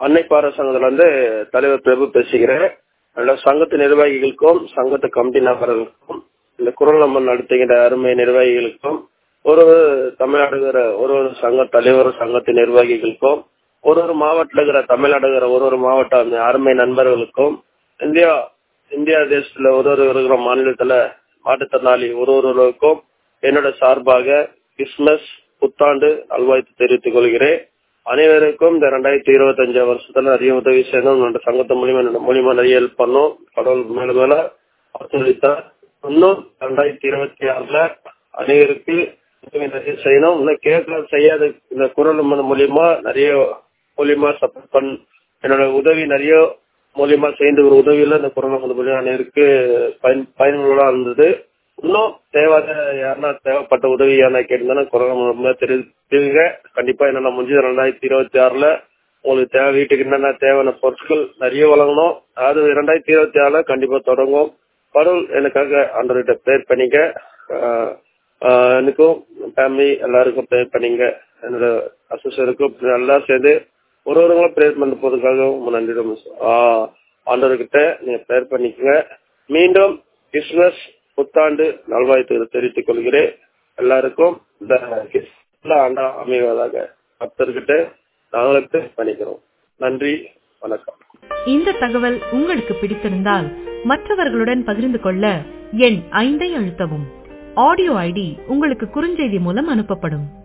அன்னை பார சங்கத்துல இருந்து தலைவர் பிரபு பேசுகிறேன் அந்த சங்கத்து நிர்வாகிகளுக்கும் சங்கத்து கமிட்டி நபர்களுக்கும் இந்த குரல் நம்ம நடத்துகிற அருமை நிர்வாகிகளுக்கும் ஒரு ஒரு தமிழ்நாடுகிற ஒரு ஒரு சங்க தலைவர் சங்கத்து நிர்வாகிகளுக்கும் ஒரு ஒரு மாவட்டத்தில் இருக்கிற தமிழ்நாடுகிற ஒரு ஒரு மாவட்ட அந்த அருமை நண்பர்களுக்கும் இந்தியா இந்தியா தேசத்துல ஒரு ஒரு இருக்கிற மாநிலத்துல மாற்றுத்திறனாளி ஒரு ஒருவருக்கும் என்னோட சார்பாக கிறிஸ்துமஸ் புத்தாண்டு நல்வாழ்த்து தெரிவித்துக் கொள்கிறேன் அனைவருக்கும் இந்த ரெண்டாயிரத்தி இருபத்தி அஞ்சாம் வருஷத்துல நிறைய உதவி செய்யணும் என்னோட சங்கத்து மூலியமா என்னோட மூலியமா நிறைய ஹெல்ப் பண்ணோம் கடவுள் மேல மேல ஆசீர்வதித்தார் இன்னும் ரெண்டாயிரத்தி இருபத்தி ஆறுல அனைவருக்கு உதவி நிறைய செய்யணும் இன்னும் கேட்க செய்யாத இந்த குரல் மூலியமா நிறைய மூலியமா சப்போர்ட் பண் என்னோட உதவி நிறைய மூலியமா செய்த ஒரு உதவியில இந்த குரல் மூலியமா அனைவருக்கு பயன் பயனுள்ளதா இருந்தது இன்னும் தேவாத யாருன்னா தேவைப்பட்ட உதவி யாரா கேட்டிருந்தாலும் குரல் மூலமா தெரிவிங்க கண்டிப்பா என்னென்ன முடிஞ்சது ரெண்டாயிரத்தி இருபத்தி ஆறுல உங்களுக்கு தேவை வீட்டுக்கு என்னென்ன தேவையான பொருட்கள் நிறைய வழங்கணும் அது இரண்டாயிரத்தி இருபத்தி ஆறுல கண்டிப்பா தொடங்கும் கடவுள் எனக்காக ஆண்டவர்கிட்ட ப்ரேயர் பண்ணிக்க எனக்கும் ஃபேமிலி எல்லாருக்கும் ப்ரேயர் பண்ணிங்க என்னோட அசோசியருக்கும் எல்லாம் சேர்ந்து ஒரு ஒருவங்களும் ப்ரேயர் பண்ண போறதுக்காக நன்றி ஆண்டவர்கிட்ட நீங்க ப்ரேயர் பண்ணிக்கங்க மீண்டும் கிறிஸ்துமஸ் புத்தாண்டு நல்வாழ்த்து தெரிவித்துக் கொள்கிறேன் எல்லாருக்கும் இந்த ஆண்டா அமைவதாக பக்தர்கிட்ட நாங்களும் பண்ணிக்கிறோம் நன்றி வணக்கம் இந்த தகவல் உங்களுக்கு பிடித்திருந்தால் மற்றவர்களுடன் பகிர்ந்து கொள்ள எண் ஐந்தை அழுத்தவும் ஆடியோ ஐடி உங்களுக்கு குறுஞ்செய்தி மூலம் அனுப்பப்படும்